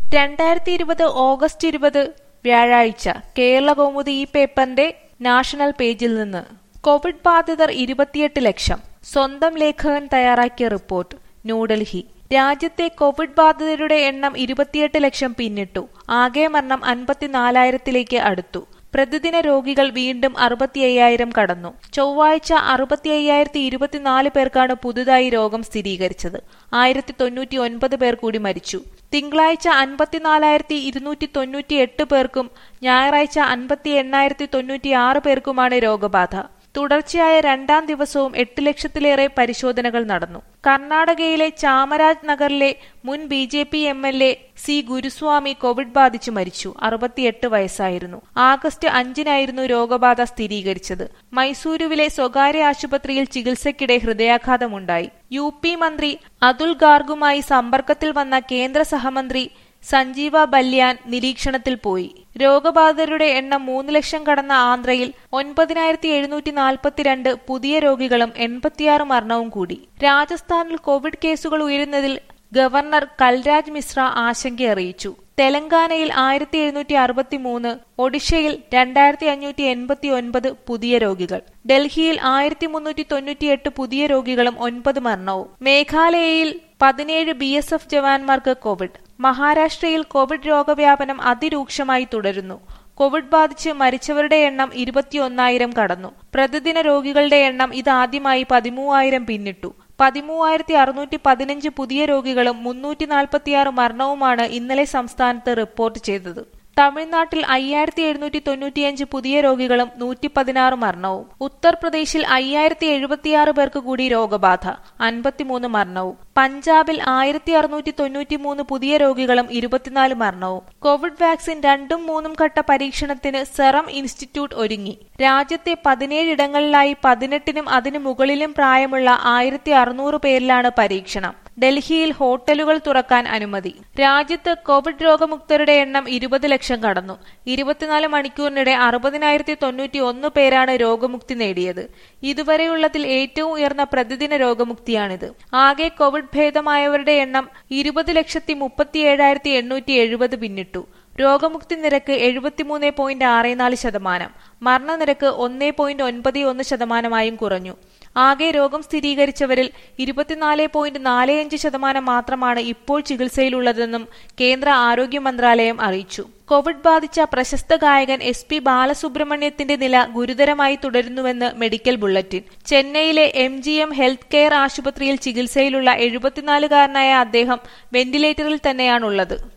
രണ്ടായിരത്തി ഇരുപത് ഓഗസ്റ്റ് ഇരുപത് വ്യാഴാഴ്ച കേരള കൗമുദി ഈ പേപ്പറിന്റെ നാഷണൽ പേജിൽ നിന്ന് കോവിഡ് ബാധിതർ ഇരുപത്തിയെട്ട് ലക്ഷം സ്വന്തം ലേഖകൻ തയ്യാറാക്കിയ റിപ്പോർട്ട് ന്യൂഡൽഹി രാജ്യത്തെ കോവിഡ് ബാധിതരുടെ എണ്ണം ഇരുപത്തിയെട്ട് ലക്ഷം പിന്നിട്ടു ആകെ മരണം അൻപത്തിനാലായിരത്തിലേക്ക് അടുത്തു പ്രതിദിന രോഗികൾ വീണ്ടും അറുപത്തി അയ്യായിരം കടന്നു ചൊവ്വാഴ്ച അറുപത്തി അയ്യായിരത്തി ഇരുപത്തിനാല് പേർക്കാണ് പുതുതായി രോഗം സ്ഥിരീകരിച്ചത് ആയിരത്തി തൊണ്ണൂറ്റി ഒൻപത് പേർ കൂടി മരിച്ചു തിങ്കളാഴ്ച അൻപത്തിനാലായിരത്തി ഇരുന്നൂറ്റി തൊണ്ണൂറ്റി എട്ട് പേർക്കും ഞായറാഴ്ച അൻപത്തി എണ്ണായിരത്തി തൊണ്ണൂറ്റി ആറ് പേർക്കുമാണ് രോഗബാധ തുടർച്ചയായ രണ്ടാം ദിവസവും എട്ട് ലക്ഷത്തിലേറെ പരിശോധനകൾ നടന്നു കർണാടകയിലെ ചാമരാജ് നഗറിലെ മുൻ B J P M L A C Guruswamy Covid ബാധിച്ചു മരിച്ചു അറുപത്തിയെട്ട് വയസ്സായിരുന്നു ആഗസ്റ്റ് അഞ്ചിനായിരുന്നു രോഗബാധ സ്ഥിരീകരിച്ചത് മൈസൂരുവിലെ സ്വകാര്യ ആശുപത്രിയിൽ ചികിത്സയ്ക്കിടെ ഹൃദയാഘാതമുണ്ടായി യു പി മന്ത്രി അതുൽ ഗാർഗുമായി സമ്പർക്കത്തിൽ വന്ന കേന്ദ്ര സഹമന്ത്രി സഞ്ജീവ ബല്യാൻ നിരീക്ഷണത്തിൽ പോയി രോഗബാധിതരുടെ എണ്ണം മൂന്ന് ലക്ഷം കടന്ന ആന്ധ്രയിൽ ഒൻപതിനായിരത്തി എഴുന്നൂറ്റി നാൽപ്പത്തിരണ്ട് പുതിയ രോഗികളും എൺപത്തിയാറ് മരണവും കൂടി രാജസ്ഥാനിൽ കോവിഡ് കേസുകൾ ഉയരുന്നതിൽ ഗവർണർ കൽരാജ് മിശ്ര ആശങ്കയറിയിച്ചു തെലങ്കാനയിൽ ആയിരത്തി എഴുന്നൂറ്റി അറുപത്തി മൂന്ന് ഒഡീഷയിൽ രണ്ടായിരത്തി അഞ്ഞൂറ്റി എൺപത്തി ഒൻപത് പുതിയ രോഗികൾ ഡൽഹിയിൽ ആയിരത്തി മുന്നൂറ്റി തൊണ്ണൂറ്റിയെട്ട് പുതിയ രോഗികളും ഒൻപത് മരണവും മേഘാലയയിൽ പതിനേഴ് ബി എസ് എഫ് ജവാന്മാർക്ക് കോവിഡ് മഹാരാഷ്ട്രയിൽ കോവിഡ് രോഗവ്യാപനം അതിരൂക്ഷമായി തുടരുന്നു കോവിഡ് ബാധിച്ച് മരിച്ചവരുടെ എണ്ണം ഇരുപത്തിയൊന്നായിരം കടന്നു പ്രതിദിന രോഗികളുടെ എണ്ണം ഇതാദ്യമായി പതിമൂവായിരം പിന്നിട്ടു പതിമൂവായിരത്തി അറുന്നൂറ്റി പതിനഞ്ച് പുതിയ രോഗികളും മുന്നൂറ്റി നാൽപ്പത്തിയാറ് മരണവുമാണ് ഇന്നലെ സംസ്ഥാനത്ത് റിപ്പോർട്ട് ചെയ്തത് തമിഴ്നാട്ടിൽ അയ്യായിരത്തി എഴുന്നൂറ്റി തൊണ്ണൂറ്റിയഞ്ച് പുതിയ രോഗികളും നൂറ്റി പതിനാറ് മരണവും ഉത്തർപ്രദേശിൽ അയ്യായിരത്തി എഴുപത്തിയാറ് പേർക്ക് കൂടി രോഗബാധ അൻപത്തിമൂന്ന് മരണവും പഞ്ചാബിൽ ആയിരത്തി അറുന്നൂറ്റി തൊണ്ണൂറ്റിമൂന്ന് പുതിയ രോഗികളും ഇരുപത്തിനാല് മരണവും കോവിഡ് വാക്സിൻ രണ്ടും മൂന്നും ഘട്ട പരീക്ഷണത്തിന് സെറം ഇൻസ്റ്റിറ്റ്യൂട്ട് ഒരുങ്ങി രാജ്യത്തെ പതിനേഴിടങ്ങളിലായി പതിനെട്ടിനും അതിനു മുകളിലും പ്രായമുള്ള ആയിരത്തി അറുന്നൂറ് പേരിലാണ് പരീക്ഷണം ഡൽഹിയിൽ ഹോട്ടലുകൾ തുറക്കാൻ അനുമതി രാജ്യത്ത് കോവിഡ് രോഗമുക്തരുടെ എണ്ണം ഇരുപത് ലക്ഷം കടന്നു ഇരുപത്തിനാല് മണിക്കൂറിനിടെ അറുപതിനായിരത്തി തൊണ്ണൂറ്റി ഒന്ന് പേരാണ് രോഗമുക്തി നേടിയത് ഇതുവരെയുള്ളതിൽ ഏറ്റവും ഉയർന്ന പ്രതിദിന രോഗമുക്തിയാണിത് ആകെ കോവിഡ് ഭേദമായവരുടെ എണ്ണം ഇരുപത് ലക്ഷത്തി മുപ്പത്തിയേഴായിരത്തി എണ്ണൂറ്റി എഴുപത് പിന്നിട്ടു രോഗമുക്തി നിരക്ക് എഴുപത്തിമൂന്ന് പോയിന്റ് ആറ് നാല് ശതമാനം മരണനിരക്ക് ഒന്നേ പോയിന്റ് ഒൻപത് ഒന്ന് ശതമാനമായും കുറഞ്ഞു ആകെ രോഗം സ്ഥിരീകരിച്ചവരിൽ ഇരുപത്തിനാല് പോയിന്റ് നാല് അഞ്ച് ശതമാനം മാത്രമാണ് ഇപ്പോൾ ചികിത്സയിലുള്ളതെന്നും കേന്ദ്ര ആരോഗ്യ മന്ത്രാലയം അറിയിച്ചു കോവിഡ് ബാധിച്ച പ്രശസ്ത ഗായകൻ എസ് പി ബാലസുബ്രഹ്മണ്യത്തിന്റെ നില ഗുരുതരമായി തുടരുന്നുവെന്ന് മെഡിക്കൽ ബുള്ളറ്റിൻ ചെന്നൈയിലെ M G M health care ആശുപത്രിയിൽ ചികിത്സയിലുള്ള എഴുപത്തിനാലുകാരനായ അദ്ദേഹം വെന്റിലേറ്ററിൽ തന്നെയാണുള്ളത്